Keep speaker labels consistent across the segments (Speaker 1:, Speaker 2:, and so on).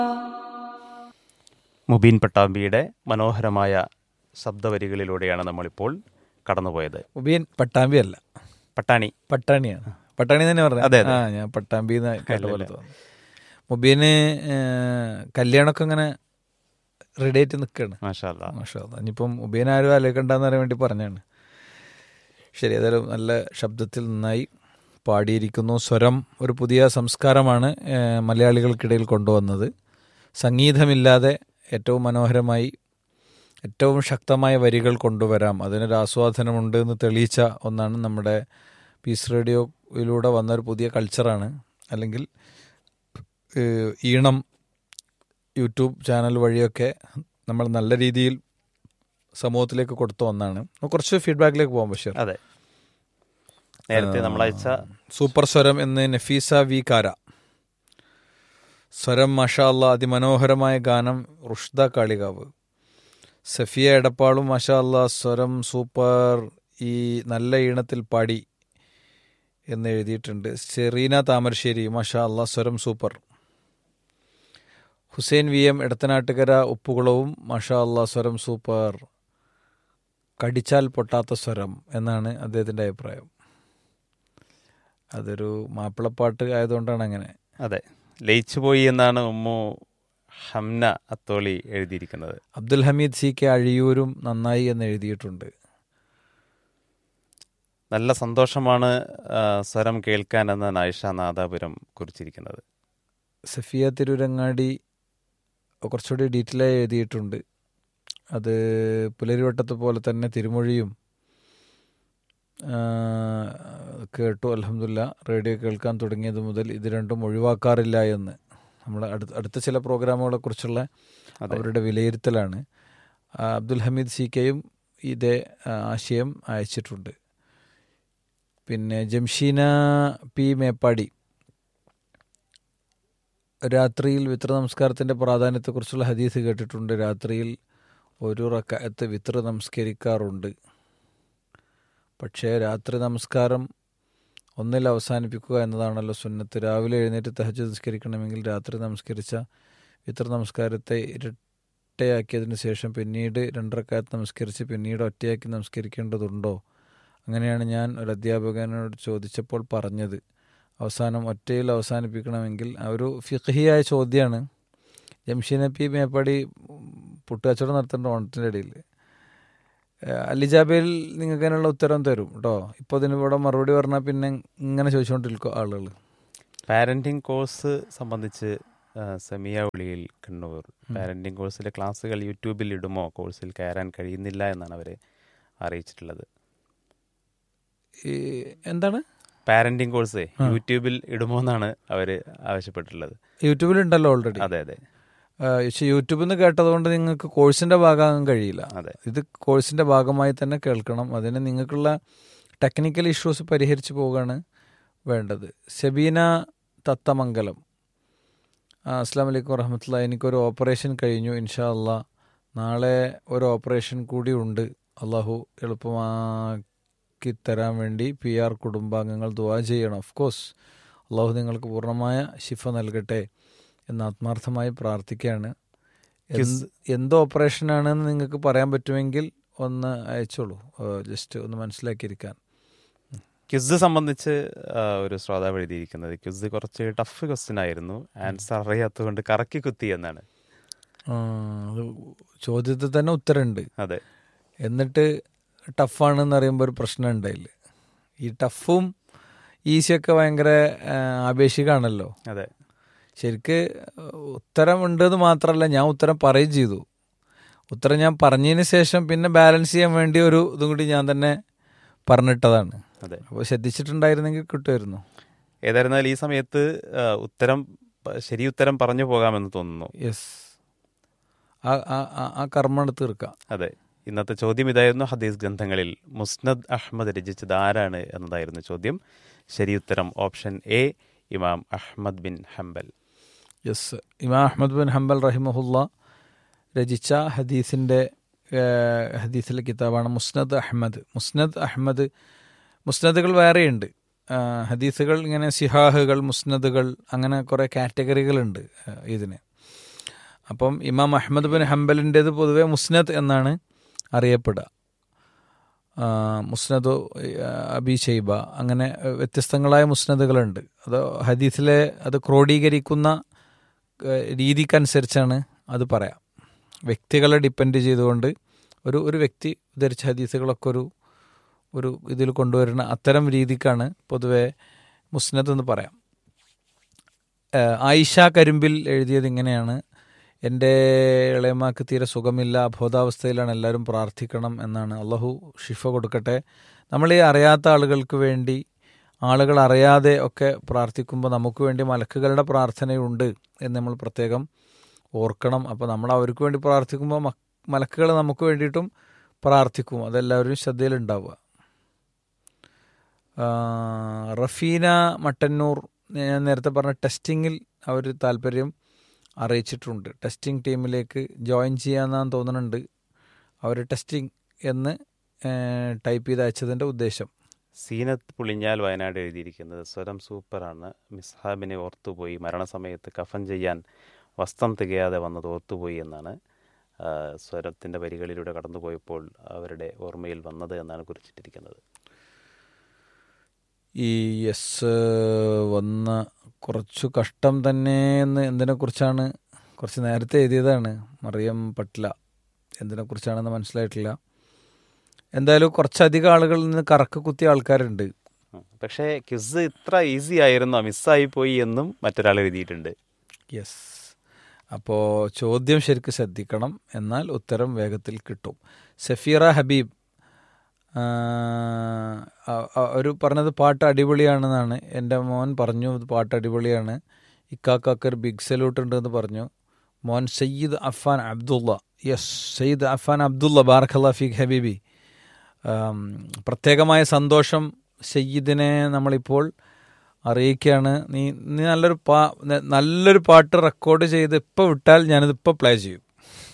Speaker 1: മുബീൻ പട്ടാമ്പിയുടെ മനോഹരമായ ശബ്ദവരികളിലൂടെയാണ് നമ്മളിപ്പോൾ കടന്നുപോയത്
Speaker 2: മുബീൻ പട്ടാമ്പി അല്ല
Speaker 1: പട്ടാണി
Speaker 2: പട്ടാണിയാണ് പട്ടാണി തന്നെ
Speaker 1: അതെ,
Speaker 2: പറഞ്ഞത്
Speaker 1: അതെ.
Speaker 2: ആ ഞാൻ പട്ടാമ്പി എന്ന് കേട്ട
Speaker 1: അല്ല,
Speaker 2: പോലെ
Speaker 1: അല്ല.
Speaker 2: തോന്നി മുബീന് ഏഹ്, കല്യാണമൊക്കെ ഇങ്ങനെ റെഡി ആയിട്ട് നിൽക്കുകയാണ്
Speaker 1: മാഷാല്ല
Speaker 2: മാഷാ അല്ലാ. ഇനിയിപ്പം മുബീൻ ആരും ആലോചിക്കണ്ടെന്ന് അറിയാൻ വേണ്ടി പറഞ്ഞാണ് ശരി ഏതായാലും നല്ല ശബ്ദത്തിൽ നന്നായി പാടിയിരിക്കുന്നു സ്വരം ഒരു പുതിയ സംസ്കാരമാണ് ഏഹ്, മലയാളികൾക്കിടയിൽ കൊണ്ടുവന്നത് സംഗീതമില്ലാതെ ഏറ്റവും മനോഹരമായി ഏറ്റവും ശക്തമായ വരികൾ കൊണ്ടുവരാം അതിനൊരു ആസ്വാദനമുണ്ട് എന്ന് തെളിയിച്ച ഒന്നാണ് നമ്മുടെ പീസ് റേഡിയോയിലൂടെ വന്ന ഒരു പുതിയ കൾച്ചറാണ് അല്ലെങ്കിൽ ഏഹ്, ഈണം യൂട്യൂബ് ചാനൽ വഴിയൊക്കെ നമ്മൾ നല്ല രീതിയിൽ സമൂഹത്തിലേക്ക് കൊടുത്തു വന്നാണ് നമുക്ക് കുറച്ച് ഫീഡ്ബാക്കിലേക്ക് പോകാം ബഷീർ
Speaker 1: അതെ നേരത്തെ നമ്മൾ അയച്ച
Speaker 2: സൂപ്പർ സ്വരം എന്ന് നഫീസ വി കാര സ്വരം മാഷാ അല്ലാ അതിമനോഹരമായ ഗാനം റുഷ്ദ കാളികാവ് സഫിയ എടപ്പാളും മാഷാ അല്ലാ സ്വരം സൂപ്പർ ഈ നല്ല ഈണത്തിൽ പാടി എന്ന് എഴുതിയിട്ടുണ്ട് സെറീന താമരശ്ശേരി മാഷാ അല്ലാ സ്വരം super Hussain V M Edathanattukara ഉപ്പുകുളവും മാഷാ അല്ലാ സ്വരം സൂപ്പർ കടിച്ചാൽ പൊട്ടാത്ത സ്വരം എന്നാണ് അദ്ദേഹത്തിൻ്റെ അഭിപ്രായം അതൊരു മാപ്പിളപ്പാട്ട് ആയതുകൊണ്ടാണ് അങ്ങനെ
Speaker 1: അതെ ലയിച്ചു പോയി എന്നാണ് ഉമ്മു ഹംന അത്തോളി എഴുതിയിരിക്കുന്നത്
Speaker 2: അബ്ദുൽ ഹമീദ് സി കെ അഴിയൂരും നന്നായി എന്ന് എഴുതിയിട്ടുണ്ട്
Speaker 1: നല്ല സന്തോഷമാണ് ആ, സ്വരം കേൾക്കാൻ എന്നാണ് ആയിഷ നാദാപുരം കുറിച്ചിരിക്കുന്നത്
Speaker 2: സഫിയ തിരൂരങ്ങാടി കുറച്ചുകൂടി ഡീറ്റെയിൽ ആയി എഴുതിയിട്ടുണ്ട് അത് പുലരിവട്ടത്തെ പോലെ തന്നെ തിരുമൊഴിയും ആ, കേട്ടു അലഹമില്ല റേഡിയോ കേൾക്കാൻ തുടങ്ങിയത് മുതൽ ഇത് രണ്ടും ഒഴിവാക്കാറില്ല എന്ന് നമ്മൾ അടുത്ത അടുത്ത ചില പ്രോഗ്രാമുകളെ കുറിച്ചുള്ള
Speaker 1: അതെ.
Speaker 2: അവരുടെ വിലയിരുത്തലാണ് ആ, അബ്ദുൽ ഹമീദ് സി കെയും ഇതേ ആ, ആശയം അയച്ചിട്ടുണ്ട് പിന്നെ ജംഷീന പി മേപ്പാടി രാത്രിയിൽ വിത്ര നമസ്കാരത്തിൻ്റെ പ്രാധാന്യത്തെക്കുറിച്ചുള്ള ഹദീസ് കേട്ടിട്ടുണ്ട് രാത്രിയിൽ ഒരു റക്കായത്ത് വിത്ര നമസ്കരിക്കാറുണ്ട് പക്ഷേ രാത്രി നമസ്കാരം ഒന്നിൽ അവസാനിപ്പിക്കുക എന്നതാണല്ലോ സുന്നത്ത് രാവിലെ എഴുന്നേറ്റ് തഹജ് നമസ്കരിക്കണമെങ്കിൽ രാത്രി നമസ്കരിച്ച വിത്ര നമസ്കാരത്തെ ഇരട്ടയാക്കിയതിന് ശേഷം പിന്നീട് രണ്ടരക്കാലത്ത് നമസ്കരിച്ച് പിന്നീട് ഒറ്റയാക്കി നമസ്കരിക്കേണ്ടതുണ്ടോ അങ്ങനെയാണ് ഞാൻ ഒരു അധ്യാപകനോട് ചോദിച്ചപ്പോൾ പറഞ്ഞത് അവസാനം ഒറ്റയിൽ അവസാനിപ്പിക്കണമെങ്കിൽ ആ ഒരു ഫിഖഹിയായ ചോദ്യമാണ് ജംഷീന പി മേപ്പാടി പുട്ടുകച്ചവടം നടത്തേണ്ട ഓണത്തിൻ്റെ ഇടയിൽ അലിജാബയിൽ നിങ്ങൾക്ക് അതിനുള്ള ഉത്തരം തരും കേട്ടോ ഇപ്പോൾ ഇതിന് ഇവിടെ മറുപടി പറഞ്ഞാൽ പിന്നെ ഇങ്ങനെ ചോദിച്ചുകൊണ്ടിരിക്കും ആളുകൾ
Speaker 1: പാരന്റിംഗ് കോഴ്സ് സംബന്ധിച്ച് ആ, സെമിയ ഉളിയിൽ കണ്ണൂർ പാരന്റിംഗ് കോഴ്സിലെ ക്ലാസ്സുകൾ യൂട്യൂബിൽ ഇടുമോ കോഴ്സിൽ കയറാൻ കഴിയുന്നില്ല എന്നാണ് അവർ അറിയിച്ചിട്ടുള്ളത്
Speaker 2: ഈ എന്താണ്
Speaker 1: പാരന്റിംഗ് കോഴ്സ് യൂട്യൂബിൽ ഇടുമോ എന്നാണ് അവർ ആവശ്യപ്പെട്ടിട്ടുള്ളത്
Speaker 2: യൂട്യൂബിലുണ്ടല്ലോ ഓൾറെഡി
Speaker 1: അതെ അതെ
Speaker 2: പക്ഷേ യൂട്യൂബിൽ നിന്ന് കേട്ടതുകൊണ്ട് നിങ്ങൾക്ക് കോഴ്സിൻ്റെ ഭാഗമാകാൻ കഴിയില്ല
Speaker 1: അതെ
Speaker 2: ഇത് കോഴ്സിൻ്റെ ഭാഗമായി തന്നെ കേൾക്കണം അതിന് നിങ്ങൾക്കുള്ള ടെക്നിക്കൽ ഇഷ്യൂസ് പരിഹരിച്ചു പോവുകയാണ് വേണ്ടത് സെബീന തത്തമംഗലം ആ, അസ്സാം വലൈക്കും വറഹമത്തുള്ള എനിക്കൊരു ഓപ്പറേഷൻ കഴിഞ്ഞു ഇൻഷാ അല്ലാ നാളെ ഒരു ഓപ്പറേഷൻ കൂടി ഉണ്ട് അള്ളാഹു എളുപ്പമാക്കി തരാൻ വേണ്ടി പി ആർ കുടുംബാംഗങ്ങൾ ദുവാ ചെയ്യണം ഓഫ് കോഴ്സ് അള്ളാഹു നിങ്ങൾക്ക് പൂർണ്ണമായ ശിഫ നൽകട്ടെ എന്ന് ആത്മാർത്ഥമായി പ്രാർത്ഥിക്കുകയാണ് എന്ത് എന്ത് ഓപ്പറേഷനാണെന്ന് നിങ്ങൾക്ക് പറയാൻ പറ്റുമെങ്കിൽ ഒന്ന് അയച്ചോളൂ ജസ്റ്റ് ഒന്ന് മനസ്സിലാക്കിയിരിക്കാൻ
Speaker 1: ക്വിസ് സംബന്ധിച്ച് ആ, ഒരു ശ്രോതാവ് എഴുതിയിരിക്കുന്നത് ക്വിസ് കുറച്ച് ടഫ് ക്വസ്റ്റ്യൻ ആയിരുന്നു ആൻസർ അറിയാത്തതുകൊണ്ട് കറക്കി കുത്തി എന്നാണ്
Speaker 2: ആ, അത് ചോദ്യത്തിൽ തന്നെ ഉത്തരമുണ്ട്
Speaker 1: അതെ
Speaker 2: എന്നിട്ട് ടഫാണെന്ന് അറിയുമ്പോൾ ഒരു പ്രശ്നം ഉണ്ടായില്ല ഈ ടഫും ഈസിയൊക്കെ ഭയങ്കര ആ, ആപേക്ഷികമാണല്ലോ
Speaker 1: അതെ
Speaker 2: ശരിക്ക് ഉത്തരം ഉണ്ടെന്ന് മാത്രമല്ല ഞാൻ ഉത്തരം പറയുകയും ചെയ്തു ഉത്തരം ഞാൻ പറഞ്ഞതിന് ശേഷം പിന്നെ ബാലൻസ് ചെയ്യാൻ വേണ്ടി ഒരു ഇതും കൂടി ഞാൻ തന്നെ പറഞ്ഞിട്ടതാണ്
Speaker 1: അതെ
Speaker 2: അപ്പോൾ ശ്രദ്ധിച്ചിട്ടുണ്ടായിരുന്നെങ്കിൽ കിട്ടുമായിരുന്നു
Speaker 1: ഏതായിരുന്നാലും ഈ സമയത്ത് ആ, ഉത്തരം പ- ശരി ഉത്തരം പറഞ്ഞു പോകാമെന്ന് തോന്നുന്നു
Speaker 2: യെസ് ആ ആ- ആ- ആ കർമ്മം തീർക്കാം
Speaker 1: അതെ ഇന്നത്തെ ചോദ്യം ഇതായിരുന്നു ഹദീസ് ഗ്രന്ഥങ്ങളിൽ മുസ്നദ് അഹമ്മദ് രചിച്ചത് ആരാണ് എന്നതായിരുന്നു ചോദ്യം ശരി ഉത്തരം ഓപ്ഷൻ എ ഇമാം അഹമ്മദ് ബിൻ ഹംബൽ
Speaker 2: യെസ് ഇമാം അഹമ്മദ് ബിൻ ഹംബൽ റഹിമഹുല്ല രചിച്ച ഹദീസിൻ്റെ ഹദീസിലെ കിതാബാണ് മുസ്നദ് അഹമ്മദ് മുസ്നദ് അഹമ്മദ് മുസ്നദുകൾ വേറെയുണ്ട് ആ, ഹദീസുകൾ ഇങ്ങനെ സിഹാഹുകൾ മുസ്നദുകൾ അങ്ങനെ കുറേ കാറ്റഗറികളുണ്ട് ആ, ഇതിന് അപ്പം ഇമാം അഹമ്മദ് ബിൻ ഹംബലിൻ്റേത് പൊതുവെ മുസ്നദ് എന്നാണ് അറിയപ്പെടുക ആ, മുസ്നദ് അബി ഷൈബ അങ്ങനെ വ്യത്യസ്തങ്ങളായ മുസ്നദുകളുണ്ട് അത് ഹദീസിലെ അത് ക്രോഡീകരിക്കുന്ന ഏഹ്, രീതിക്കനുസരിച്ചാണ് അത് പറയാം വ്യക്തികളെ ഡിപ്പെൻഡ് ചെയ്തുകൊണ്ട് ഒരു ഒരു വ്യക്തി ഉദ്ധരിച്ച ഹദീസുകളൊക്കെ ഒരു ഒരു ഇതിൽ കൊണ്ടുവരുന്ന അത്തരം രീതിക്കാണ് പൊതുവെ മുസ്നദ് എന്ന് പറയാം ഏഹ്, ആയിഷ കരിമ്പിൽ എഴുതിയത് ഇങ്ങനെയാണ് എൻ്റെ ഇളയമാക്ക് തീരെ സുഖമില്ല അബോധാവസ്ഥയിലാണ് എല്ലാവരും പ്രാർത്ഥിക്കണം എന്നാണ് അള്ളാഹു ഷിഫ കൊടുക്കട്ടെ നമ്മൾ ഈ അറിയാത്ത ആളുകൾക്ക് വേണ്ടി ആളുകൾ അറിയാതെ ഒക്കെ പ്രാർത്ഥിക്കുമ്പോൾ നമുക്ക് വേണ്ടി മലക്കുകളുടെ പ്രാർത്ഥനയുണ്ട് എന്ന് നമ്മൾ പ്രത്യേകം ഓർക്കണം അപ്പോൾ നമ്മൾ അവർക്ക് വേണ്ടി പ്രാർത്ഥിക്കുമ്പോൾ മലക്കുകൾ നമുക്ക് വേണ്ടിയിട്ടും പ്രാർത്ഥിക്കും അതെല്ലാവരും ശ്രദ്ധയിലുണ്ടാവുക ആ, റഫീന മട്ടന്നൂർ ഞാൻ നേരത്തെ പറഞ്ഞ ടെസ്റ്റിങ്ങിൽ അവർ താല്പര്യം അറിയിച്ചിട്ടുണ്ട് ടെസ്റ്റിംഗ് ടീമിലേക്ക് ജോയിൻ ചെയ്യാമെന്നാണ് തോന്നുന്നുണ്ട് അവർ ടെസ്റ്റിംഗ് എന്ന് ടൈപ്പ് ചെയ്ത് അയച്ചതിൻ്റെ ഉദ്ദേശം
Speaker 1: സീനത്ത് പുളിഞ്ഞാൽ വയനാട് എഴുതിയിരിക്കുന്നത് സ്വരം സൂപ്പറാണ് മിസ്ഹാബിനെ ഓർത്തുപോയി മരണസമയത്ത് കഫൻ ചെയ്യാൻ വസ്ത്രം തികയാതെ വന്നത് ഓർത്തുപോയി എന്നാണ് ആ, സ്വരത്തിൻ്റെ വരികളിലൂടെ കടന്നുപോയപ്പോൾ അവരുടെ ഓർമ്മയിൽ വന്നത് എന്നാണ് കുറിച്ചിട്ടിരിക്കുന്നത്
Speaker 2: ഈ എസ് വന്ന കുറച്ചു കഷ്ടം തന്നെ എന്ന് എന്തിനെക്കുറിച്ചാണ് കുറച്ച് നേരത്തെ എഴുതിയതാണ് മറിയം പട്ടില എന്തിനെക്കുറിച്ചാണെന്ന് മനസ്സിലായിട്ടില്ല എന്തായാലും കുറച്ചധികം ആളുകളിൽ നിന്ന് കറക്ക് കുത്തിയ ആൾക്കാരുണ്ട്
Speaker 1: ഉം. പക്ഷേ ക്വിസ് ഇത്ര ഈസി ആയിരുന്നോ മിസ്സായി പോയി എന്നും മറ്റൊരാൾ എഴുതിയിട്ടുണ്ട്
Speaker 2: യെസ് അപ്പോൾ ചോദ്യം ശരിക്കും ശ്രദ്ധിക്കണം എന്നാൽ ഉത്തരം വേഗത്തിൽ കിട്ടും സഫീറ ഹബീബ് ആ, അ- അ- ഒരു പറഞ്ഞത് പാട്ട് അടിപൊളിയാണെന്നാണ് എൻ്റെ മോൻ പറഞ്ഞു ഇത് പാട്ട് അടിപൊളിയാണ് ഇക്കാക്കാക്ക് ഒരു ബിഗ് സല്യൂട്ട് ഉണ്ട് എന്ന് പറഞ്ഞു മോൻ സയ്യിദ് അഫാൻ അബ്ദുള്ള യെസ് സയ്യിദ് അഫാൻ അബ്ദുള്ള ബാർഖല്ല ഫിഖ് ഹബീബി ആം, പ്രത്യേകമായ സന്തോഷം സയ്യിദിനെ നമ്മളിപ്പോൾ അറിയിക്കുകയാണ് നീ നീ നല്ലൊരു പാ ന- നല്ലൊരു പാട്ട് റെക്കോർഡ് ചെയ്ത് ഇപ്പോൾ വിട്ടാൽ ഞാനിത് ഇപ്പോൾ പ്ലേ ചെയ്യും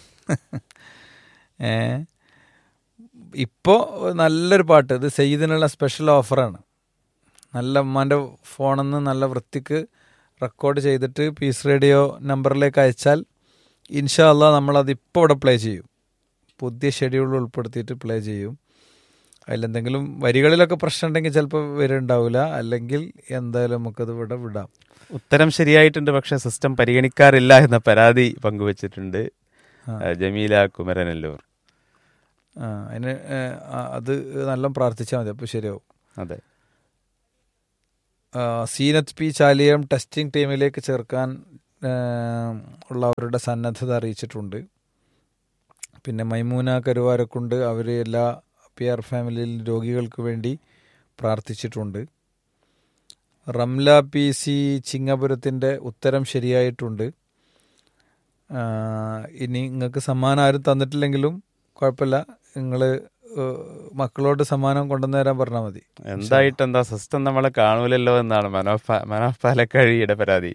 Speaker 2: ഏ ഇപ്പോൾ നല്ലൊരു പാട്ട് ഇത് സയ്യിദിനുള്ള സ്പെഷ്യൽ ഓഫറാണ് നല്ല ഉമ്മാൻ്റെ ഫോണിൽ നിന്ന് നല്ല വൃത്തിക്ക് റെക്കോർഡ് ചെയ്തിട്ട് പീസ് റേഡിയോ നമ്പറിലേക്ക് അയച്ചാൽ ഇൻഷാ അള്ളാ നമ്മളത് ഇപ്പോൾ ഇവിടെ പ്ലേ ചെയ്യും പുതിയ ഷെഡ്യൂൾ ഉൾപ്പെടുത്തിയിട്ട് പ്ലേ ചെയ്യും അതിലെന്തെങ്കിലും വരികളിലൊക്കെ പ്രശ്നം ഉണ്ടെങ്കിൽ ചിലപ്പോൾ വരുന്നുണ്ടാവില്ല അല്ലെങ്കിൽ എന്തായാലും നമുക്കത് ഇവിടെ വിടാം
Speaker 1: ഉത്തരം ശരിയായിട്ടുണ്ട് പക്ഷേ സിസ്റ്റം പരിഗണിക്കാറില്ല എന്ന പരാതി പങ്കുവച്ചിട്ടുണ്ട്
Speaker 2: ആ.
Speaker 1: ആ, ജമീല കുമരനെല്ലൂർ
Speaker 2: ആ, അതിന് ഏ, ആ, അത് നല്ല പ്രാർത്ഥിച്ചാൽ മതി അപ്പോൾ ശരിയാവും
Speaker 1: അതെ
Speaker 2: ആ, സീനത്ത് പി ചാലിയം ടെസ്റ്റിംഗ് ടീമിലേക്ക് ചേർക്കാൻ ഏ, ഉള്ള അവരുടെ സന്നദ്ധത അറിയിച്ചിട്ടുണ്ട് പിന്നെ മൈമൂന കരുവാരക്കുണ്ട് അവർ എല്ലാ പി ആർ ഫാമിലിയിൽ രോഗികൾക്ക് വേണ്ടി പ്രാർത്ഥിച്ചിട്ടുണ്ട് റംല പി സി ചിങ്ങപുരത്തിൻ്റെ ഉത്തരം ശരിയായിട്ടുണ്ട് ആ, ഇനി നിങ്ങൾക്ക് സമ്മാനം ആരും തന്നിട്ടില്ലെങ്കിലും കുഴപ്പമില്ല നിങ്ങൾ മക്കളോട് സമ്മാനം കൊണ്ടുവന്നു തരാൻ പറഞ്ഞാൽ മതി
Speaker 1: എന്തായിട്ട് എന്താ സിസ്റ്റം നമ്മളെ കാണൂലല്ലോ എന്നാണ് മനോഫ് മനോഫ് പാലക്കഴിയുടെ പരാതി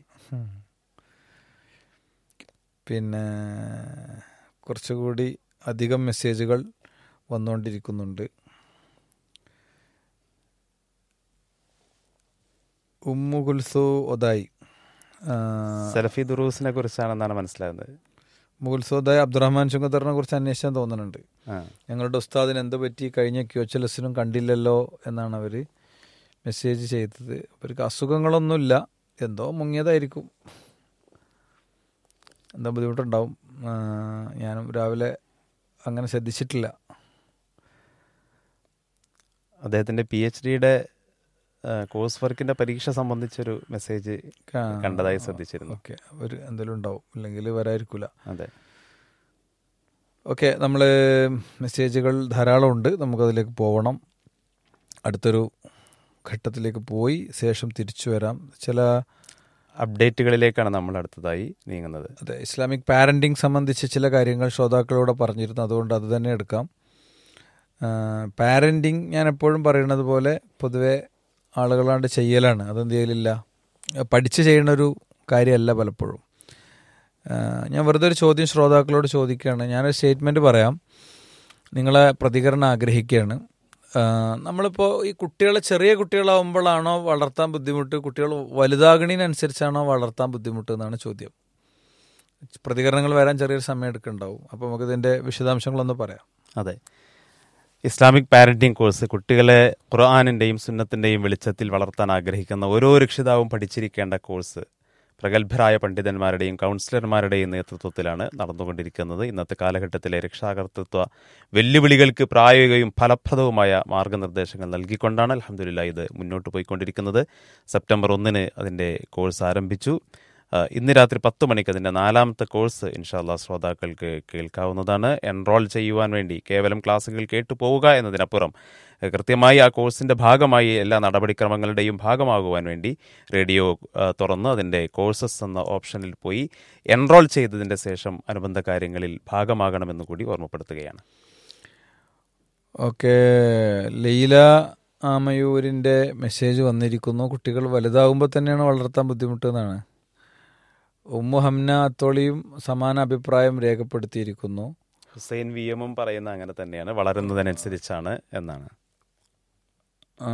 Speaker 2: പിന്നെ കുറച്ചുകൂടി അധികം മെസ്സേജുകൾ വന്നുകൊണ്ടിരിക്കുന്നുണ്ട് ഉമ്മു കുൽസു ഒതായി ആ,
Speaker 1: സെൽഫി ദുറൂസിനെ കുറിച്ചാണെന്നാണ് മനസ്സിലാകുന്നത്
Speaker 2: മുകുൽസു ഒതായി അബ്ദുറഹ്മാൻ ചുങ്കത്തറിനെ കുറിച്ച് അന്വേഷിച്ചാൻ തോന്നുന്നുണ്ട്
Speaker 1: ആ
Speaker 2: ഞങ്ങളുടെ ഉസ്താദിന് എന്ത് പറ്റി കഴിഞ്ഞ ക്യോച്ചലസിനും കണ്ടില്ലല്ലോ എന്നാണ് അവർ മെസ്സേജ് ചെയ്തത് അവർക്ക് അസുഖങ്ങളൊന്നുമില്ല എന്തോ മുങ്ങിയതായിരിക്കും എന്താ ബുദ്ധിമുട്ടുണ്ടാവും ആ, ഞാനും രാവിലെ അങ്ങനെ ശ്രദ്ധിച്ചിട്ടില്ല
Speaker 1: അദ്ദേഹത്തിന്റെ പി എച്ച് ഡിയുടെ കോഴ്സ് വർക്കിന്റെ പരീക്ഷ സംബന്ധിച്ചൊരു മെസ്സേജ്
Speaker 2: ആ,
Speaker 1: കണ്ടതായി ശ്രദ്ധിച്ചിരുന്നു
Speaker 2: ഓക്കെ ഒരു എന്തെങ്കിലും ഉണ്ടാവും ഇല്ലെങ്കിൽ വരായിരിക്കില്ല
Speaker 1: അതെ
Speaker 2: ഓക്കെ നമ്മൾ മെസ്സേജുകൾ ധാരാളം ഉണ്ട് നമുക്കതിലേക്ക് പോകണം അടുത്തൊരു ഘട്ടത്തിലേക്ക് പോയി ശേഷം തിരിച്ചു വരാം ചില
Speaker 1: അപ്ഡേറ്റുകളിലേക്കാണ് നമ്മൾ അടുത്തതായി നീങ്ങുന്നത്
Speaker 2: അതെ ഇസ്ലാമിക് പാരൻറ്റിങ് സംബന്ധിച്ച് ചില കാര്യങ്ങൾ ശ്രോതാക്കളോട് പറഞ്ഞിരുന്നു അതുകൊണ്ട് അത് തന്നെ എടുക്കാം പാരൻറ്റിങ് ഞാൻ എപ്പോഴും പറയുന്നത് പോലെ പൊതുവെ ആളുകളാണ്ട് ചെയ്യലാണ് അതെന്ത് ചെയ്യലില്ല പഠിച്ച് ചെയ്യുന്ന ഒരു കാര്യമല്ല പലപ്പോഴും ആ, ഞാൻ വെറുതെ ഒരു ചോദ്യം ശ്രോതാക്കളോട് ചോദിക്കുകയാണ് ഞാനൊരു സ്റ്റേറ്റ്മെൻറ്റ് പറയാം നിങ്ങളെ പ്രതികരണം ആഗ്രഹിക്കുകയാണ് ആ, നമ്മളിപ്പോൾ ഈ കുട്ടികളെ ചെറിയ കുട്ടികളാവുമ്പോഴാണോ വളർത്താൻ ബുദ്ധിമുട്ട് കുട്ടികൾ വലുതാകണതിനനുസരിച്ചാണോ വളർത്താൻ ബുദ്ധിമുട്ട് എന്നാണ് ചോദ്യം പ്രതികരണങ്ങൾ വരാൻ ചെറിയൊരു സമയം എടുക്കുന്നുണ്ടാവും അപ്പോൾ നമുക്ക് ഇതിൻ്റെ വിശദാംശങ്ങളൊന്ന് പറയാം
Speaker 1: അതെ ഇസ്ലാമിക് പാരന്റിംഗ് കോഴ്സ് കുട്ടികളെ ഖുർആാനിൻ്റെയും സുന്നത്തിൻ്റെയും വെളിച്ചത്തിൽ വളർത്താൻ ആഗ്രഹിക്കുന്ന ഓരോ രക്ഷിതാവും പഠിച്ചിരിക്കേണ്ട കോഴ്സ് പ്രഗത്ഭരായ പണ്ഡിതന്മാരുടെയും കൗൺസിലർമാരുടെയും നേതൃത്വത്തിലാണ് നടന്നുകൊണ്ടിരിക്കുന്നത് ഇന്നത്തെ കാലഘട്ടത്തിലെ രക്ഷാകർതൃത്വ വെല്ലുവിളികൾക്ക് പ്രായോഗികവും ഫലപ്രദവുമായ മാർഗനിർദ്ദേശങ്ങൾ നൽകിക്കൊണ്ടാണ് അലഹമുല്ല ഇത് മുന്നോട്ട് പോയിക്കൊണ്ടിരിക്കുന്നത് സെപ്റ്റംബർ ഒന്നിന് അതിൻ്റെ കോഴ്സ് ആരംഭിച്ചു ആ, ഇന്ന് രാത്രി പത്ത് മണിക്ക് അതിൻ്റെ നാലാമത്തെ കോഴ്സ് ഇൻഷാല്ല ശ്രോതാക്കൾക്ക് കേൾക്കാവുന്നതാണ് എൻറോൾ ചെയ്യുവാൻ വേണ്ടി കേവലം ക്ലാസ്സുകൾ കേട്ടു പോവുക എന്നതിനപ്പുറം ഏ, കൃത്യമായി ആ കോഴ്സിൻ്റെ ഭാഗമായി എല്ലാ നടപടിക്രമങ്ങളുടെയും ഭാഗമാകുവാൻ വേണ്ടി റേഡിയോ ആ, തുറന്ന് അതിൻ്റെ കോഴ്സസ് എന്ന ഓപ്ഷനിൽ പോയി എൻറോൾ ചെയ്തതിൻ്റെ ശേഷം അനുബന്ധ കാര്യങ്ങളിൽ ഭാഗമാകണമെന്ന് കൂടി ഓർമ്മപ്പെടുത്തുകയാണ്
Speaker 2: ഓക്കെ ലീല ആമയൂരിൻ്റെ മെസ്സേജ് വന്നിരിക്കുന്നു കുട്ടികൾ വലുതാകുമ്പോൾ തന്നെയാണ് വളർത്താൻ ബുദ്ധിമുട്ടെന്നാണ് ഉമ്മു ഹംന അത്തോളിയും സമാന അഭിപ്രായം രേഖപ്പെടുത്തിയിരിക്കുന്നു
Speaker 1: ഹുസൈൻ വി എമ്മും പറയുന്ന അങ്ങനെ തന്നെയാണ് വളരുന്നതിനനുസരിച്ചാണ് എന്നാണ്
Speaker 2: ആ,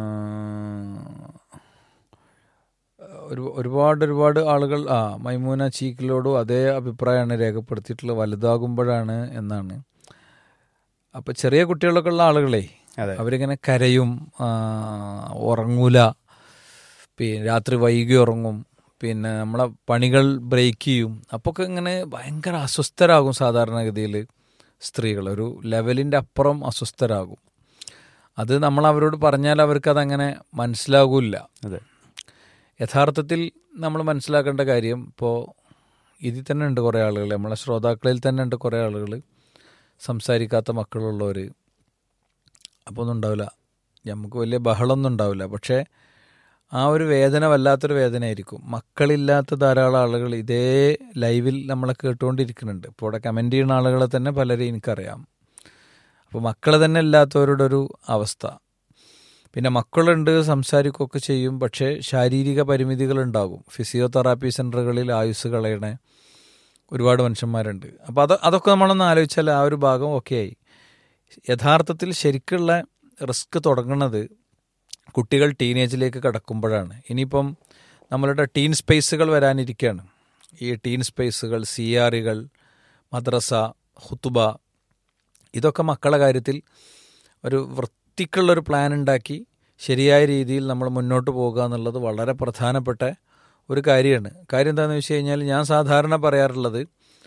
Speaker 2: ഒരു ഒരുപാട് ഒരുപാട് ആളുകൾ ആ മൈമൂന ചീക്കിലോടും അതേ അഭിപ്രായമാണ് രേഖപ്പെടുത്തിയിട്ടുള്ളത് വലുതാകുമ്പോഴാണ് എന്നാണ് അപ്പോൾ ചെറിയ കുട്ടികളൊക്കെ ഉള്ള ആളുകളെ
Speaker 1: അതെ
Speaker 2: അവരിങ്ങനെ കരയും ആ, ഉറങ്ങൂല പിന്നെ രാത്രി വൈകി ഉറങ്ങും പിന്നെ നമ്മളെ പണികൾ ബ്രേക്ക് ചെയ്യും അപ്പൊക്കെ ഇങ്ങനെ ഭയങ്കര അസ്വസ്ഥരാകും സാധാരണഗതിയിൽ സ്ത്രീകൾ ഒരു ലെവലിൻ്റെ അപ്പുറം അസ്വസ്ഥരാകും അത് നമ്മൾ അവരോട് പറഞ്ഞാൽ അവർക്ക് അതങ്ങനെ മനസ്സിലാകില്ല
Speaker 1: അതെ
Speaker 2: യഥാർത്ഥത്തിൽ നമ്മൾ മനസ്സിലാക്കേണ്ട കാര്യം ഇപ്പോൾ ഇതിൽ തന്നെ ഉണ്ട് കുറേ ആളുകൾ നമ്മളെ ശ്രോതാക്കളിൽ തന്നെ ഉണ്ട് കുറേ ആളുകൾ സംസാരിക്കാത്ത മക്കളുള്ളവർ അപ്പോൾ ഒന്നും ഉണ്ടാവില്ല നമുക്ക് വലിയ ബഹളമൊന്നും ഉണ്ടാവില്ല പക്ഷേ ആ ഒരു വേദന വല്ലാത്തൊരു വേദനയായിരിക്കും മക്കളില്ലാത്ത ധാരാളം ആളുകൾ ഇതേ ലൈവിൽ നമ്മളെ കേട്ടുകൊണ്ടിരിക്കുന്നുണ്ട് ഇപ്പോൾ ഇവിടെ കമൻറ്റ് ചെയ്യുന്ന ആളുകളെ തന്നെ പലരെയും എനിക്കറിയാം അപ്പോൾ മക്കൾ തന്നെ ഇല്ലാത്തവരുടെ ഒരു അവസ്ഥ പിന്നെ മക്കളുണ്ട് സംസാരിക്കുകയൊക്കെ ചെയ്യും പക്ഷേ ശാരീരിക പരിമിതികളുണ്ടാകും ഫിസിയോതെറാപ്പി സെൻ്ററുകളിൽ ആയുസ് കളയണേ ഒരുപാട് മനുഷ്യന്മാരുണ്ട് അപ്പോൾ അത് അതൊക്കെ നമ്മളൊന്ന് ആലോചിച്ചാൽ ആ ഒരു ഭാഗം ഓക്കെ ആയി യഥാർത്ഥത്തിൽ ശരിക്കുള്ള റിസ്ക് തുടങ്ങുന്നത് കുട്ടികൾ ടീനേജിലേക്ക് കടക്കുമ്പോഴാണ് ഇനിയിപ്പം നമ്മളുടെ ടീൻ സ്പേസുകൾ വരാനിരിക്കുകയാണ് ഈ ടീൻ സ്പേസുകൾ സി ആറുകൾ മദ്രസ ഹുത്തുബ ഇതൊക്കെ മക്കളെ കാര്യത്തിൽ ഒരു വൃത്തിക്കുള്ളൊരു പ്ലാൻ ഉണ്ടാക്കി ശരിയായ രീതിയിൽ നമ്മൾ മുന്നോട്ട് പോകുക എന്നുള്ളത് വളരെ പ്രധാനപ്പെട്ട ഒരു കാര്യമാണ് കാര്യം എന്താണെന്ന് വെച്ച് കഴിഞ്ഞാൽ ഞാൻ സാധാരണ പറയാറുള്ളത്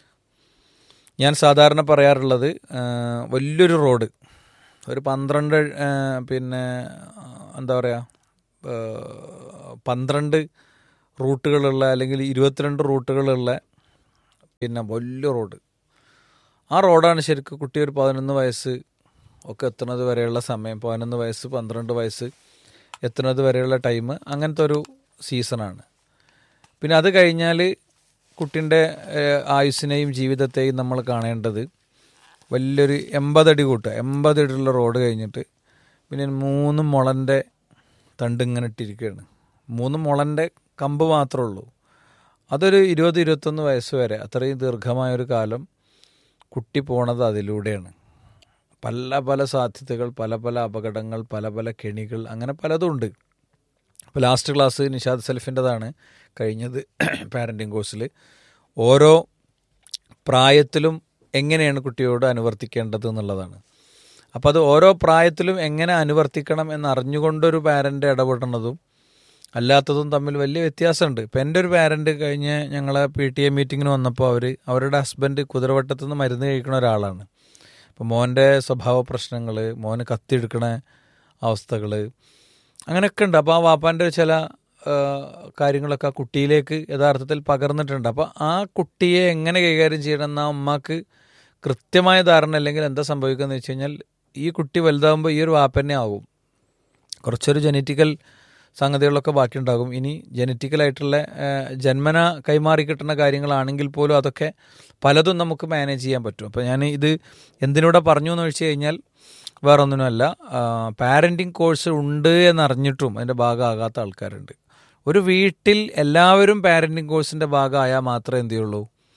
Speaker 2: ഞാൻ സാധാരണ പറയാറുള്ളത് ആ, വലിയൊരു റോഡ് ഒരു പന്ത്രണ്ട് ആ, പിന്നെ ആ, എന്താ പറയുക ആ, പന്ത്രണ്ട് റൂട്ടുകളുള്ള അല്ലെങ്കിൽ ഇരുപത്തിരണ്ട് റൂട്ടുകളുള്ള പിന്നെ വലിയ റോഡ് ആ റോഡാണ് ശരിക്കും കുട്ടി ഒരു പതിനൊന്ന് വയസ്സ് ഒക്കെ എത്തുന്നത് വരെയുള്ള സമയം പതിനൊന്ന് വയസ്സ് പന്ത്രണ്ട് വയസ്സ് എത്തുന്നത് വരെയുള്ള ടൈം അങ്ങനത്തെ ഒരു സീസണാണ് പിന്നെ അത് കഴിഞ്ഞാൽ കുട്ടിൻ്റെ ആയുസ്സിനെയും ജീവിതത്തെയും നമ്മൾ കാണേണ്ടത് വലിയൊരു എൺപതടി കൂട്ടുക എൺപതടിയുള്ള റോഡ് കഴിഞ്ഞിട്ട് പിന്നെ മൂന്ന് മുളൻ്റെ തണ്ട് ഇങ്ങനെ ഇട്ടിരിക്കുകയാണ് മൂന്ന് മുളൻ്റെ കമ്പ് മാത്രമേ ഉള്ളൂ അതൊരു ഇരുപത് ഇരുപത്തൊന്ന് വയസ്സ് വരെ അത്രയും ദീർഘമായൊരു കാലം കുട്ടി പോണത് അതിലൂടെയാണ് പല പല സാധ്യതകൾ പല പല അപകടങ്ങൾ പല പല കെണികൾ അങ്ങനെ പലതും ഉണ്ട് ഇപ്പോൾ ലാസ്റ്റ് ക്ലാസ് നിഷാദ് സെൽഫിൻ്റെതാണ് കഴിഞ്ഞത് പാരൻറ്റിങ് കോഴ്സിൽ ഓരോ പ്രായത്തിലും എങ്ങനെയാണ് കുട്ടിയോട് അനുവർത്തിക്കേണ്ടത് എന്നുള്ളതാണ് അപ്പോൾ അത് ഓരോ പ്രായത്തിലും എങ്ങനെ അനുവർത്തിക്കണം എന്ന് അറിഞ്ഞുകൊണ്ടൊരു പാരൻ്റ് ഇടപെടുന്നതും അല്ലാത്തതും തമ്മിൽ വലിയ വ്യത്യാസമുണ്ട് ഇപ്പം എൻ്റെ ഒരു പാരൻ്റ് കഴിഞ്ഞ് ഞങ്ങളെ പി ടി എ മീറ്റിങ്ങിന് വന്നപ്പോൾ അവർ അവരുടെ ഹസ്ബൻഡ് കുതിരവട്ടത്തു നിന്ന് മരുന്ന് കഴിക്കുന്ന ഒരാളാണ് അപ്പോൾ മോൻ്റെ സ്വഭാവ പ്രശ്നങ്ങൾ മോന് കത്തിയെടുക്കണ അവസ്ഥകൾ അങ്ങനെയൊക്കെ ഉണ്ട് അപ്പോൾ ആ വാപ്പാൻ്റെ ചില ആ, കാര്യങ്ങളൊക്കെ ആ കുട്ടിയിലേക്ക് യഥാർത്ഥത്തിൽ പകർന്നിട്ടുണ്ട് അപ്പോൾ ആ കുട്ടിയെ എങ്ങനെ കൈകാര്യം ചെയ്യണം എന്ന് ആ ഉമ്മാക്ക് കൃത്യമായ ധാരണ അല്ലെങ്കിൽ എന്താ സംഭവിക്കുക വെച്ച് കഴിഞ്ഞാൽ ഈ കുട്ടി വലുതാകുമ്പോൾ ഈ ഒരു വാപ്പന്നെ ആവും കുറച്ചൊരു ജനറ്റിക്കൽ സംഗതികളൊക്കെ ബാക്കിയുണ്ടാകും ഇനി ജനറ്റിക്കലായിട്ടുള്ള ജന്മന കൈമാറി കിട്ടുന്ന കാര്യങ്ങളാണെങ്കിൽ പോലും അതൊക്കെ പലതും നമുക്ക് മാനേജ് ചെയ്യാൻ പറ്റും അപ്പോൾ ഞാൻ ഇത് എന്തിനൂടെ പറഞ്ഞു എന്ന് വെച്ച് കഴിഞ്ഞാൽ വേറെ ഒന്നിനുമല്ല പാരൻറ്റിങ് കോഴ്സ് ഉണ്ട് എന്നറിഞ്ഞിട്ടും അതിൻ്റെ ഭാഗമാകാത്ത ആൾക്കാരുണ്ട് ഒരു വീട്ടിൽ എല്ലാവരും പാരൻറ്റിങ് കോഴ്സിൻ്റെ ഭാഗമായാൽ മാത്രമേ എന്ത് ചെയ്യുള്ളൂ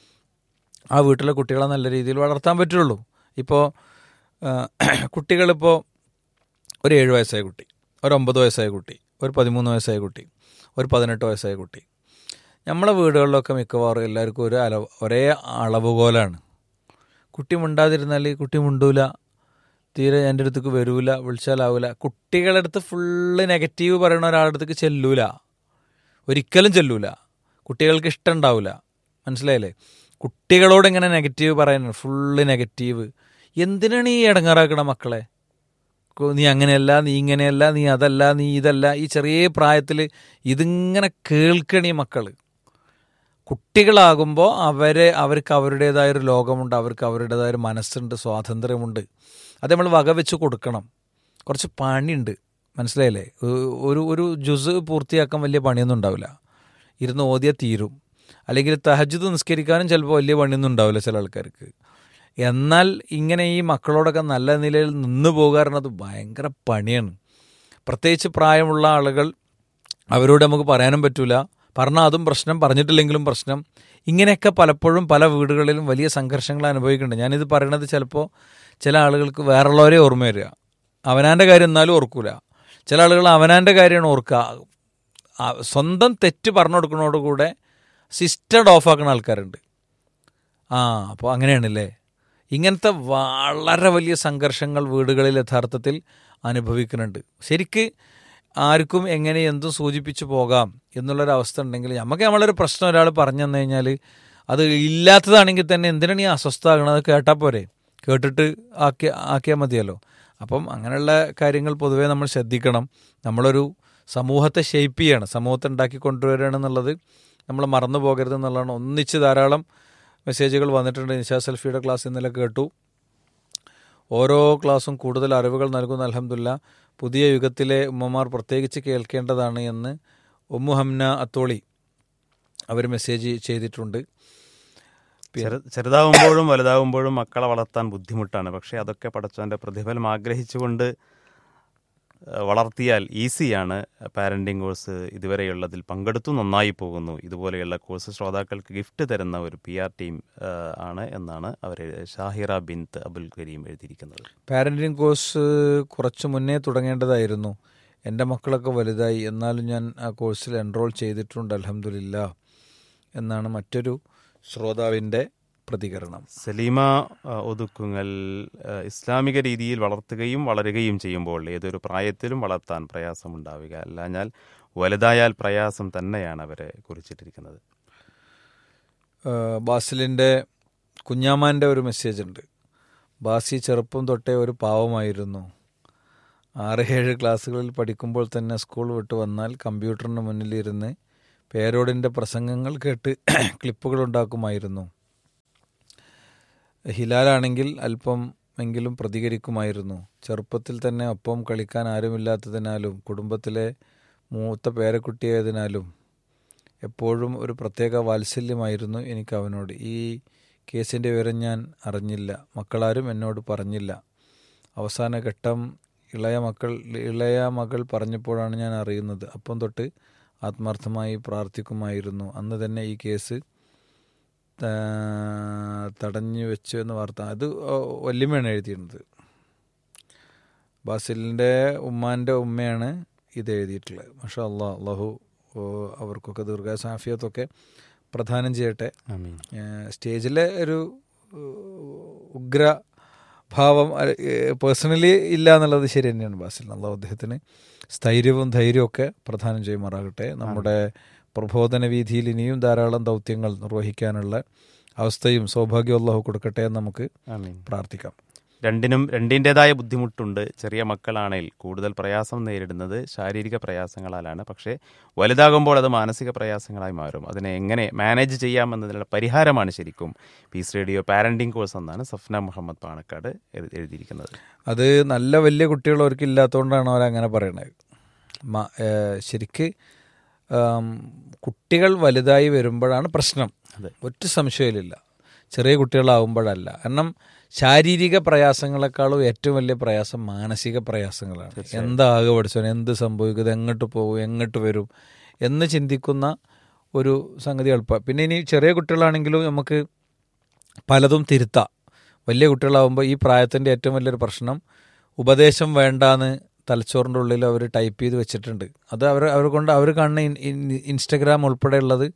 Speaker 2: ആ വീട്ടിലെ കുട്ടികളെ നല്ല രീതിയിൽ വളർത്താൻ പറ്റുള്ളൂ ഇപ്പോൾ കുട്ടികളിപ്പോൾ ഒരു ഏഴ് വയസ്സായ കുട്ടി ഒരു ഒമ്പത് വയസ്സായ കുട്ടി ഒരു പതിമൂന്ന് വയസ്സായ കുട്ടി ഒരു പതിനെട്ട് വയസ്സായ കുട്ടി നമ്മളെ വീടുകളിലൊക്കെ മിക്കവാറും എല്ലാവർക്കും ഒരു അളവ് ഒരേ അളവുകോലാണ് കുട്ടി മിണ്ടാതിരുന്നാൽ കുട്ടി മിണ്ടൂല തീരെ എൻ്റെ അടുത്തേക്ക് വരൂല വിളിച്ചാലാവൂല കുട്ടികളുടെ അടുത്ത് ഫുള്ള് നെഗറ്റീവ് പറയുന്ന ഒരാളുടെ അടുത്തേക്ക് ചെല്ലൂല ഒരിക്കലും ചെല്ലൂല കുട്ടികൾക്ക് ഇഷ്ടം ഉണ്ടാവില്ല മനസ്സിലായില്ലേ കുട്ടികളോട് ഇങ്ങനെ നെഗറ്റീവ് പറയാനാണ് ഫുള്ള് നെഗറ്റീവ് എന്തിനാണ് ഈ ഇടങ്ങാറാക്കണ മക്കളെ കു- നീ അങ്ങനെയല്ല നീ ഇങ്ങനെയല്ല നീ അതല്ല നീ ഇതല്ല ഈ ചെറിയ പ്രായത്തിൽ ഇതിങ്ങനെ കേൾക്കണീ മക്കൾ കുട്ടികളാകുമ്പോൾ അവരെ അവർക്ക് അവരുടേതായ ഒരു ലോകമുണ്ട് അവർക്ക് അവരുടേതായ ഒരു മനസ്സുണ്ട് സ്വാതന്ത്ര്യമുണ്ട് അത് നമ്മൾ വകവെച്ച് കൊടുക്കണം കുറച്ച് പണിയുണ്ട് മനസ്സിലായില്ലേ ഒ- ഒരു ഒരു ജുസ് പൂർത്തിയാക്കാൻ വലിയ പണിയൊന്നും ഉണ്ടാവില്ല ഇരുന്ന് ഓതിയാൽ തീരും അല്ലെങ്കിൽ തഹജ്ജുദ് നിസ്കരിക്കാനും ചിലപ്പോൾ വലിയ പണിയൊന്നും ഉണ്ടാവില്ല ചില ആൾക്കാർക്ക് എന്നാൽ ഇങ്ങനെ ഈ മക്കളോടൊക്കെ നല്ല നിലയിൽ നിന്ന് പോകാറുള്ളത് ഭയങ്കര പണിയാണ് പ്രത്യേകിച്ച് പ്രായമുള്ള ആളുകൾ അവരോട് നമുക്ക് പറയാനും പറ്റൂല പറഞ്ഞാൽ അതും പ്രശ്നം പറഞ്ഞിട്ടില്ലെങ്കിലും പ്രശ്നം ഇങ്ങനെയൊക്കെ പലപ്പോഴും പല വീടുകളിലും വലിയ സംഘർഷങ്ങൾ അനുഭവിക്കുന്നുണ്ട് ഞാനിത് പറയണത് ചിലപ്പോൾ ചില ആളുകൾക്ക് വേറുള്ളവരെ ഓർമ്മ വരിക അവനാൻ്റെ കാര്യം എന്നാലും ഓർക്കൂല ചില ആളുകൾ അവനാൻ്റെ കാര്യമാണ് ഓർക്കുക ആ, സ്വന്തം തെറ്റ് പറഞ്ഞു കൊടുക്കുന്നതോടുകൂടെ സിസ്റ്റഡ് ഓഫ് ആക്കുന്ന ആൾക്കാരുണ്ട് ആ അപ്പോൾ അങ്ങനെയാണല്ലേ ഇങ്ങനത്തെ വളരെ വലിയ സംഘർഷങ്ങൾ വീടുകളിൽ യഥാർത്ഥത്തിൽ അനുഭവിക്കുന്നുണ്ട് ശരിക്ക് ആർക്കും എങ്ങനെ എന്തും സൂചിപ്പിച്ചു പോകാം എന്നുള്ളൊരവസ്ഥ ഉണ്ടെങ്കിൽ നമുക്ക് നമ്മളൊരു പ്രശ്നം ഒരാൾ പറഞ്ഞു തന്നു കഴിഞ്ഞാൽ അത് ഇല്ലാത്തതാണെങ്കിൽ തന്നെ എന്തിനാണ് ഈ അസ്വസ്ഥമാകണത് കേട്ടാൽ പോരെ കേട്ടിട്ട് ആക്കി ആക്കിയാൽ മതിയല്ലോ അപ്പം അങ്ങനെയുള്ള കാര്യങ്ങൾ പൊതുവേ നമ്മൾ ശ്രദ്ധിക്കണം നമ്മളൊരു സമൂഹത്തെ ഷെയ്പ്പ് ചെയ്യണം സമൂഹത്തെ ഉണ്ടാക്കി കൊണ്ടുവരികയാണ് എന്നുള്ളത് നമ്മൾ മറന്നു പോകരുത് എന്നുള്ളതാണ് ഒന്നിച്ച് ധാരാളം മെസ്സേജുകൾ വന്നിട്ടുണ്ട് നിശാ സെൽഫിയുടെ ക്ലാസ് ഇന്നലെ കേട്ടു ഓരോ ക്ലാസ്സും കൂടുതൽ അറിവുകൾ നൽകുന്ന അലഹമില്ല പുതിയ യുഗത്തിലെ ഉമ്മമാർ പ്രത്യേകിച്ച് കേൾക്കേണ്ടതാണ് എന്ന് ഉമ്മു ഹംന അത്തോളി അവർ മെസ്സേജ് ചെയ്തിട്ടുണ്ട്
Speaker 1: ചെറു ചെറുതാവുമ്പോഴും വലുതാവുമ്പോഴും മക്കളെ വളർത്താൻ ബുദ്ധിമുട്ടാണ് പക്ഷേ അതൊക്കെ പടച്ചവൻ്റെ പ്രതിഫലം ആഗ്രഹിച്ചുകൊണ്ട് ഏഹ്, വളർത്തിയാൽ ഈസിയാണ് പാരൻറ്റിങ് കോഴ്സ് ഇതുവരെയുള്ളതിൽ പങ്കെടുത്തു നന്നായി പോകുന്നു ഇതുപോലെയുള്ള കോഴ്സ് ശ്രോതാക്കൾക്ക് ഗിഫ്റ്റ് തരുന്ന ഒരു പി ആർ ടീം ഏഹ്, ആണ് എന്നാണ് അവർ ഷാഹിറ ബിന്ത് അബുൽ കരീം എഴുതിയിരിക്കുന്നത്
Speaker 2: പാരൻറ്റിങ് കോഴ്സ് കുറച്ച് മുന്നേ തുടങ്ങേണ്ടതായിരുന്നു എൻ്റെ മക്കളൊക്കെ വലുതായി എന്നാലും ഞാൻ ആ കോഴ്സിൽ എൻറോൾ ചെയ്തിട്ടുണ്ട് അലഹമില്ല എന്നാണ് മറ്റൊരു ശ്രോതാവിൻ്റെ പ്രതികരണം
Speaker 1: സലീമ ആ, ഒതുക്കുങ്ങൽ ആ, ഇസ്ലാമിക രീതിയിൽ വളർത്തുകയും വളരുകയും ചെയ്യുമ്പോൾ ഏതൊരു പ്രായത്തിലും വളർത്താൻ പ്രയാസമുണ്ടാവുക അല്ലാഞ്ഞാൽ വലുതായാൽ പ്രയാസം തന്നെയാണ് അവരെ കുറിച്ചിട്ടിരിക്കുന്നത്
Speaker 2: ഏഹ് ബാസിലിൻ്റെ കുഞ്ഞാമാൻ്റെ ഒരു മെസ്സേജ് ഉണ്ട് ബാസി ചെറുപ്പം തൊട്ടേ ഒരു പാവമായിരുന്നു ആറ് ഏഴ് ക്ലാസ്സുകളിൽ പഠിക്കുമ്പോൾ തന്നെ സ്കൂൾ വിട്ട് വന്നാൽ കമ്പ്യൂട്ടറിന് മുന്നിലിരുന്ന് പേരോടിൻ്റെ പ്രസംഗങ്ങൾ കേട്ട് ക്ലിപ്പുകൾ ഉണ്ടാക്കുമായിരുന്നു ഹിലാലാണെങ്കിൽ അല്പം എങ്കിലും പ്രതികരിക്കുമായിരുന്നു ചെറുപ്പത്തിൽ തന്നെ ഒപ്പം കളിക്കാൻ ആരുമില്ലാത്തതിനാലും കുടുംബത്തിലെ മൂത്ത പേരക്കുട്ടിയായതിനാലും എപ്പോഴും ഒരു പ്രത്യേക വാത്സല്യമായിരുന്നു എനിക്ക് അവനോട് ഈ കേസിൻ്റെ വിവരം ഞാൻ അറിഞ്ഞില്ല മക്കളാരും എന്നോട് പറഞ്ഞില്ല അവസാന ഘട്ടം ഇളയ മക്കൾ ഇളയ മകൾ പറഞ്ഞപ്പോഴാണ് ഞാൻ അറിയുന്നത് അപ്പം തൊട്ട് ആത്മാർത്ഥമായി പ്രാർത്ഥിക്കുമായിരുന്നു അന്ന് തന്നെ ഈ കേസ് ത- തടഞ്ഞു വെച്ചു എന്ന് വാർത്ത അത് വല്യമ്മയാണ് എഴുതിയിരുന്നത് ബാസിലിൻ്റെ ഉമ്മാൻ്റെ ഉമ്മയാണ് ഇത് എഴുതിയിട്ടുള്ളത് പക്ഷേ അള്ളാഹ് അള്ളാഹു ഓ, അവർക്കൊക്കെ ദീർഘായുസ് ആഫിയത്തൊക്കെ പ്രദാനം ചെയ്യട്ടെ
Speaker 1: ആമീൻ
Speaker 2: ഏഹ് സ്റ്റേജിലെ ഒരു ഏഹ്, ഉഗ്ര ഭാവം പേഴ്സണലി ഇല്ല എന്നുള്ളത് ശരി തന്നെയാണ് ബാസിൽ അള്ളാഹു അദ്ദേഹത്തിന് സ്ഥൈര്യവും ധൈര്യവും ഒക്കെ പ്രദാനം ചെയ്യുമാറാകട്ടെ നമ്മുടെ പ്രബോധന വീതിയിൽ ഇനിയും ധാരാളം ദൗത്യങ്ങൾ നിർവഹിക്കാനുള്ള അവസ്ഥയും സൗഭാഗ്യവും അള്ളാഹു കൊടുക്കട്ടെ എന്ന് നമുക്ക്
Speaker 1: ആമീൻ
Speaker 2: പ്രാർത്ഥിക്കാം
Speaker 1: രണ്ടിനും രണ്ടിൻ്റെതായ ബുദ്ധിമുട്ടുണ്ട് ചെറിയ മക്കളാണെങ്കിൽ കൂടുതൽ പ്രയാസം നേരിടുന്നത് ശാരീരിക പ്രയാസങ്ങളാലാണ് പക്ഷേ വലുതാകുമ്പോൾ അത് മാനസിക പ്രയാസങ്ങളായി മാറും അതിനെ എങ്ങനെ മാനേജ് ചെയ്യാമെന്നതിനുള്ള പരിഹാരമാണ് ശരിക്കും പീസ് റേഡിയോ പാരൻറ്റിംഗ് കോഴ്സ് എന്നാണ് സഫ്ന മുഹമ്മദ് പാണക്കാട് എഴു- എഴുതിയിരിക്കുന്നത്
Speaker 2: അത് നല്ല വലിയ കുട്ടികൾ അവർക്ക് ഇല്ലാത്തതുകൊണ്ടാണ് അവരങ്ങനെ പറയണത് മ- ഏഹ് ശരിക്ക് ആം, കുട്ടികൾ വലുതായി വരുമ്പോഴാണ് പ്രശ്നം
Speaker 1: അതെ.
Speaker 2: ഒറ്റ സംശയമില്ല ചെറിയ കുട്ടികളാവുമ്പോഴല്ല കാരണം ശാരീരിക പ്രയാസങ്ങളെക്കാളും ഏറ്റവും വലിയ പ്രയാസം മാനസിക പ്രയാസങ്ങളാണ് എന്താകെ പഠിച്ചോ എന്ത് സംഭവിക്കും ഇത് എങ്ങോട്ട് പോകും എങ്ങോട്ട് വരും എന്ന് ചിന്തിക്കുന്ന ഒരു സംഗതി എളുപ്പം പിന്നെ ഇനി ചെറിയ കുട്ടികളാണെങ്കിലും നമുക്ക് പലതും തിരുത്താം വലിയ കുട്ടികളാവുമ്പോൾ ഈ പ്രായത്തിൻ്റെ ഏറ്റവും വലിയൊരു പ്രശ്നം ഉപദേശം വേണ്ടാന്ന് തലച്ചോറിൻ്റെ ഉള്ളിൽ അവർ ടൈപ്പ് ചെയ്ത് വെച്ചിട്ടുണ്ട് അത് അവർ അവർ കൊണ്ട് അവർ കാണുന്ന ഇൻ- ഇൻ- ഇൻസ്റ്റഗ്രാം ഉൾപ്പെടെയുള്ളത്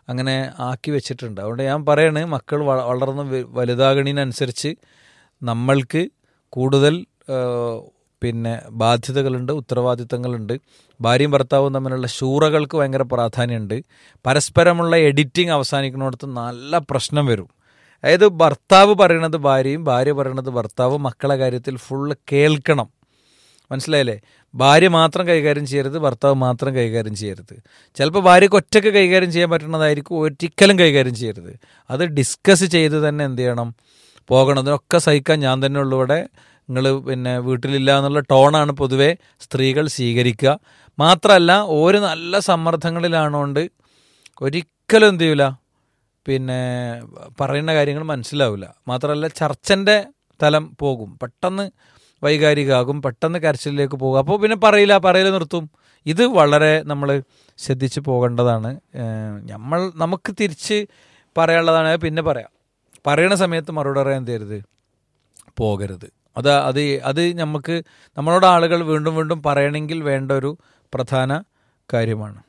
Speaker 2: അങ്ങനെ ആക്കി വെച്ചിട്ടുണ്ട് അതുകൊണ്ട് ഞാൻ പറയണേ മക്കൾ വ- വളർന്ന് വ- വലുതാകണതിനനുസരിച്ച് നമ്മൾക്ക് കൂടുതൽ ആ, പിന്നെ ബാധ്യതകളുണ്ട് ഉത്തരവാദിത്തങ്ങളുണ്ട് ഭാര്യയും ഭർത്താവും തമ്മിലുള്ള ശൂറകൾക്ക് ഭയങ്കര പ്രാധാന്യമുണ്ട് പരസ്പരമുള്ള എഡിറ്റിംഗ് അവസാനിക്കുന്നിടത്ത് നല്ല പ്രശ്നം വരും അതായത് ഭർത്താവ് പറയണത് ഭാര്യയും ഭാര്യ പറയണത് ഭർത്താവും മക്കളെ കാര്യത്തിൽ ഫുള്ള് കേൾക്കണം മനസ്സിലായില്ലേ ഭാര്യ മാത്രം കൈകാര്യം ചെയ്യരുത് ഭർത്താവ് മാത്രം കൈകാര്യം ചെയ്യരുത് ചിലപ്പോൾ ഭാര്യയ്ക്ക് ഒറ്റയ്ക്ക് കൈകാര്യം ചെയ്യാൻ പറ്റുന്നതായിരിക്കും ഒരിക്കലും കൈകാര്യം ചെയ്യരുത് അത് ഡിസ്കസ് ചെയ്ത് തന്നെ എന്ത് ചെയ്യണം പോകണം അതിനൊക്കെ സഹിക്കാൻ ഞാൻ തന്നെ ഉള്ളൂ ഇവിടെ നിങ്ങൾ പിന്നെ വീട്ടിലില്ല എന്നുള്ള ടോണാണ് പൊതുവേ സ്ത്രീകൾ സ്വീകരിക്കുക മാത്രമല്ല ഒരു നല്ല സമ്മർദ്ദങ്ങളിലാണോണ്ട് ഒരിക്കലും എന്ത് ചെയ്യൂല പിന്നെ പറയുന്ന കാര്യങ്ങൾ മനസ്സിലാവില്ല മാത്രമല്ല ചർച്ചൻ്റെ തലം പോകും പെട്ടെന്ന് വൈകാരികമാകും പെട്ടെന്ന് കരച്ചിലേക്ക് പോകും അപ്പോൾ പിന്നെ പറയില്ല പറയൽ നിർത്തും ഇത് വളരെ നമ്മൾ ശ്രദ്ധിച്ച് പോകേണ്ടതാണ് ഏഹ് നമ്മൾ നമുക്ക് തിരിച്ച് പറയാനുള്ളതാണ് പിന്നെ പറയാം പറയണ സമയത്ത് മറുപടി പറയാൻ എന്ത് ചെയ്യരുത് പോകരുത് അത് അത് അത് നമുക്ക് നമ്മളോട് ആളുകൾ വീണ്ടും വീണ്ടും പറയണമെങ്കിൽ വേണ്ട ഒരു പ്രധാന കാര്യമാണ്